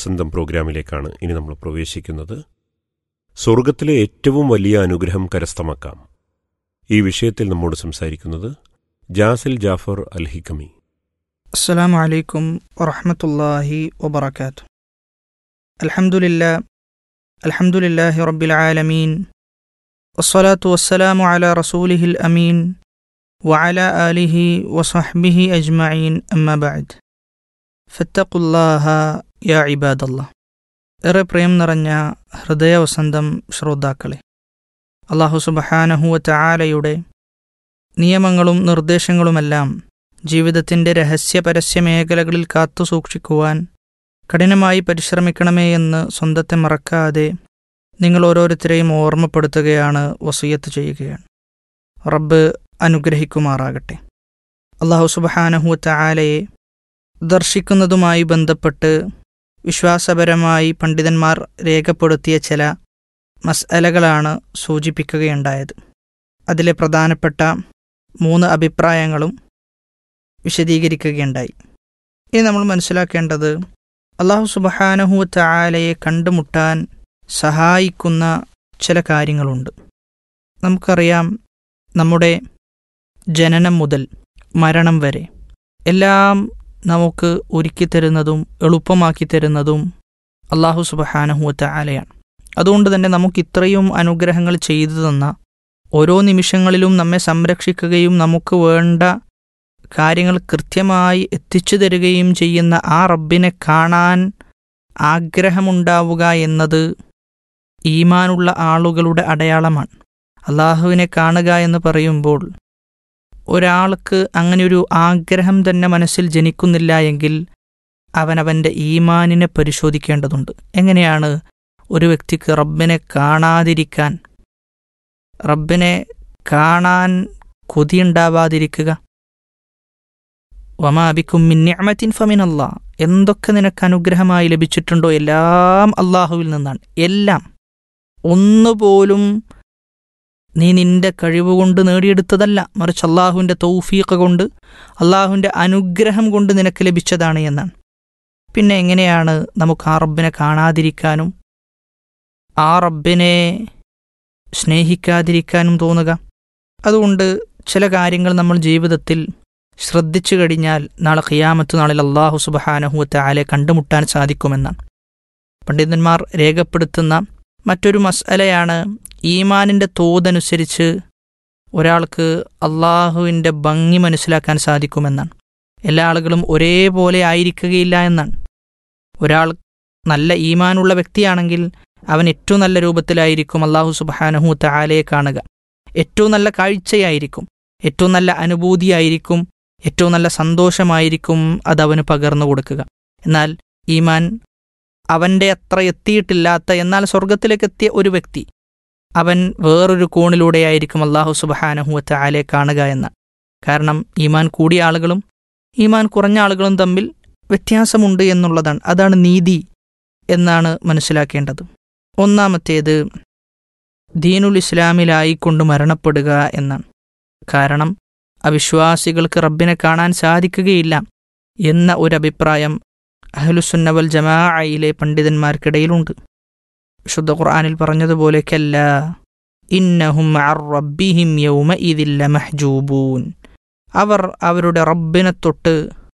ഹൃദയവസന്തം പ്രോഗ്രാമിലേക്കാണ് ഇനി നമ്മൾ പ്രവേശിക്കുന്നത് സ്വർഗത്തിലെ ഏറ്റവും വലിയ അനുഗ്രഹം കരസ്ഥമാക്കാം ഈ വിഷയത്തിൽ നമ്മോട് സംസാരിക്കുന്നത് ജാസിൽ ജാഫർ അൽ ഹിക്കമി السلام عليكم ورحمة الله وبركاته الحمد لله الحمد لله رب العالمين والصلاة والسلام على رسوله الأمين وعلى آله وصحبه أجمعين أما بعد فاتقوا الله يا عباد الله ഏറെ പ്രേം നിറഞ്ഞ ഹൃദയവസന്തം ശ്രോതാക്കളെ അള്ളാഹു സുബഹാനഹുവ ചായാലയുടെ നിയമങ്ങളും നിർദ്ദേശങ്ങളുമെല്ലാം ജീവിതത്തിൻ്റെ രഹസ്യ പരസ്യ മേഖലകളിൽ കാത്തു സൂക്ഷിക്കുവാൻ കഠിനമായി പരിശ്രമിക്കണമേ എന്ന് സ്വന്തത്തെ മറക്കാതെ നിങ്ങൾ ഓരോരുത്തരെയും ഓർമ്മപ്പെടുത്തുകയാണ് വസൂയത്ത് ചെയ്യുകയാണ് റബ്ബ് അനുഗ്രഹിക്കുമാറാകട്ടെ അള്ളാഹു സുബഹാനഹുത്ത ആലയെ ദർശിക്കുന്നതുമായി ബന്ധപ്പെട്ട് വിശ്വാസപരമായി പണ്ഡിതന്മാർ രേഖപ്പെടുത്തിയ ചില മസ്അലകളാണ് സൂചിപ്പിക്കുകയുണ്ടായത് അതിലെ പ്രധാനപ്പെട്ട മൂന്ന് അഭിപ്രായങ്ങളും വിശദീകരിക്കുകയുണ്ടായി ഇനി നമ്മൾ മനസ്സിലാക്കേണ്ടത് അള്ളാഹു സുബഹാനഹു ചായാലയെ കണ്ടുമുട്ടാൻ സഹായിക്കുന്ന ചില കാര്യങ്ങളുണ്ട് നമുക്കറിയാം നമ്മുടെ ജനനം മുതൽ മരണം വരെ എല്ലാം നമുക്ക് ഒരുക്കി തരുന്നതും എളുപ്പമാക്കി തരുന്നതും അള്ളാഹു സുബഹാനഹു ചായാലയാണ് അതുകൊണ്ട് തന്നെ നമുക്ക് ഇത്രയും അനുഗ്രഹങ്ങൾ ചെയ്തു തന്ന ഓരോ നിമിഷങ്ങളിലും നമ്മെ സംരക്ഷിക്കുകയും നമുക്ക് വേണ്ട കാര്യങ്ങൾ കൃത്യമായി എത്തിച്ചു തരികയും ചെയ്യുന്ന ആ റബ്ബിനെ കാണാൻ ആഗ്രഹമുണ്ടാവുക എന്നത് ഈമാനുള്ള ആളുകളുടെ അടയാളമാണ് അള്ളാഹുവിനെ കാണുക എന്ന് പറയുമ്പോൾ ഒരാൾക്ക് അങ്ങനെയൊരു ആഗ്രഹം തന്നെ മനസ്സിൽ ജനിക്കുന്നില്ല എങ്കിൽ അവനവൻ്റെ ഈമാനിനെ പരിശോധിക്കേണ്ടതുണ്ട് എങ്ങനെയാണ് ഒരു വ്യക്തിക്ക് റബ്ബിനെ കാണാതിരിക്കാൻ റബ്ബിനെ കാണാൻ കൊതിയുണ്ടാവാതിരിക്കുക വമാബിക്കും മിന്നഅമത്തിൻ ഫമിനല്ലാ എന്തൊക്കെ നിനക്ക് അനുഗ്രഹമായി ലഭിച്ചിട്ടുണ്ടോ എല്ലാം അള്ളാഹുവിൽ നിന്നാണ് എല്ലാം ഒന്നുപോലും നീ നിന്റെ കഴിവുകൊണ്ട് നേടിയെടുത്തതല്ല മറിച്ച് അള്ളാഹുവിൻ്റെ തൗഫീഖ് കൊണ്ട് അള്ളാഹുവിൻ്റെ അനുഗ്രഹം കൊണ്ട് നിനക്ക് ലഭിച്ചതാണ് എന്നാണ് പിന്നെ എങ്ങനെയാണ് നമുക്ക് ആ റബ്ബിനെ കാണാതിരിക്കാനും ആ റബ്ബിനെ സ്നേഹിക്കാതിരിക്കാനും തോന്നുക അതുകൊണ്ട് ചില കാര്യങ്ങൾ നമ്മൾ ജീവിതത്തിൽ ശ്രദ്ധിച്ചു കഴിഞ്ഞാൽ നാളെ ഖിയാമത്ത് നാളിൽ അള്ളാഹു സുബഹാനഹുവത്തെ ആലെ കണ്ടുമുട്ടാൻ സാധിക്കുമെന്നാണ് പണ്ഡിതന്മാർ രേഖപ്പെടുത്തുന്ന മറ്റൊരു മസ്അലയാണ് ഈമാനിൻ്റെ തോതനുസരിച്ച് ഒരാൾക്ക് അള്ളാഹുവിൻ്റെ ഭംഗി മനസ്സിലാക്കാൻ സാധിക്കുമെന്നാണ് എല്ലാ ആളുകളും ഒരേപോലെ ആയിരിക്കുകയില്ല എന്നാണ് ഒരാൾ നല്ല ഈമാനുള്ള വ്യക്തിയാണെങ്കിൽ അവൻ ഏറ്റവും നല്ല രൂപത്തിലായിരിക്കും അള്ളാഹു സുബഹാനഹുത്തെ ആലയെ കാണുക ഏറ്റവും നല്ല കാഴ്ചയായിരിക്കും ഏറ്റവും നല്ല അനുഭൂതിയായിരിക്കും ഏറ്റവും നല്ല സന്തോഷമായിരിക്കും അത് അവന് പകർന്നു കൊടുക്കുക എന്നാൽ ഈമാൻ അവൻ്റെ അത്ര എത്തിയിട്ടില്ലാത്ത എന്നാൽ സ്വർഗത്തിലേക്ക് എത്തിയ ഒരു വ്യക്തി അവൻ വേറൊരു കോണിലൂടെയായിരിക്കും അള്ളാഹു സുബഹാനഹുവത്തെ ആലെ കാണുക എന്ന് കാരണം ഈമാൻ കൂടിയ ആളുകളും ഈമാൻ കുറഞ്ഞ ആളുകളും തമ്മിൽ വ്യത്യാസമുണ്ട് എന്നുള്ളതാണ് അതാണ് നീതി എന്നാണ് മനസ്സിലാക്കേണ്ടത് ഒന്നാമത്തേത് ദീനുൽ ഇസ്ലാമിലായിക്കൊണ്ട് മരണപ്പെടുക എന്നാണ് കാരണം അവിശ്വാസികൾക്ക് റബ്ബിനെ കാണാൻ സാധിക്കുകയില്ല എന്ന ഒരു അഭിപ്രായം അഹ്ലുസുന്നവൽ ജമാഅയിലെ പണ്ഡിതന്മാർക്കിടയിലുണ്ട് ശുദ്ധ ഖുർആനിൽ പറഞ്ഞതുപോലെ കല്ല ഇന്നഹും റബ്ബിഹിം യൗമ ഇതില്ല മഹ്ജൂബൂൻ അവർ അവരുടെ റബ്ബിനെ തൊട്ട്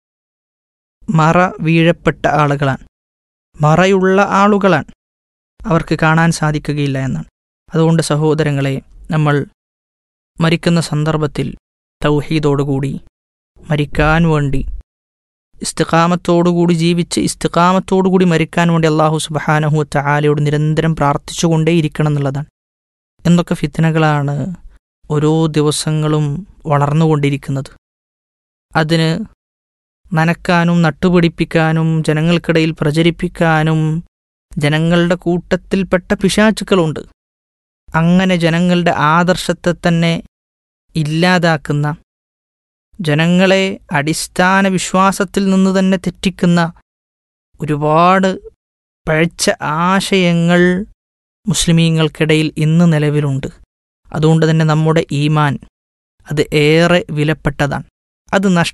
മറ വീഴപ്പെട്ട ആളുകളാണ് മറയുള്ള ആളുകളാണ് അവർക്ക് കാണാൻ സാധിക്കുകയില്ല എന്നാണ് അതുകൊണ്ട് സഹോദരങ്ങളെ നമ്മൾ മരിക്കുന്ന സന്ദർഭത്തിൽ തൗഹീദോടുകൂടി മരിക്കാൻ വേണ്ടി ഇസ്തിഖാമത്തോടുകൂടി ജീവിച്ച് ഇസ്തിഖാമത്തോടുകൂടി മരിക്കാൻ വേണ്ടി അള്ളാഹു സുബഹാനഹു ചാലയോട് നിരന്തരം പ്രാർത്ഥിച്ചുകൊണ്ടേയിരിക്കണം എന്നുള്ളതാണ് എന്തൊക്കെ ഫിത്തനകളാണ് ഓരോ ദിവസങ്ങളും വളർന്നുകൊണ്ടിരിക്കുന്നത് അതിന് നനക്കാനും നട്ടുപിടിപ്പിക്കാനും ജനങ്ങൾക്കിടയിൽ പ്രചരിപ്പിക്കാനും ജനങ്ങളുടെ കൂട്ടത്തിൽപ്പെട്ട പിശാചുക്കളുണ്ട് അങ്ങനെ ജനങ്ങളുടെ ആദർശത്തെ തന്നെ ഇല്ലാതാക്കുന്ന ജനങ്ങളെ അടിസ്ഥാന വിശ്വാസത്തിൽ നിന്ന് തന്നെ തെറ്റിക്കുന്ന ഒരുപാട് പഴച്ച ആശയങ്ങൾ മുസ്ലിമീങ്ങൾക്കിടയിൽ ഇന്ന് നിലവിലുണ്ട് അതുകൊണ്ട് തന്നെ നമ്മുടെ ഈമാൻ അത് ഏറെ വിലപ്പെട്ടതാണ് അത് നഷ്ടപ്പെട്ടാൽ എല്ലാം നഷ്ടപ്പെട്ടു എന്നാണ് എന്നാൽ അത് നമ്മുടെ കയ്യിലുണ്ടോ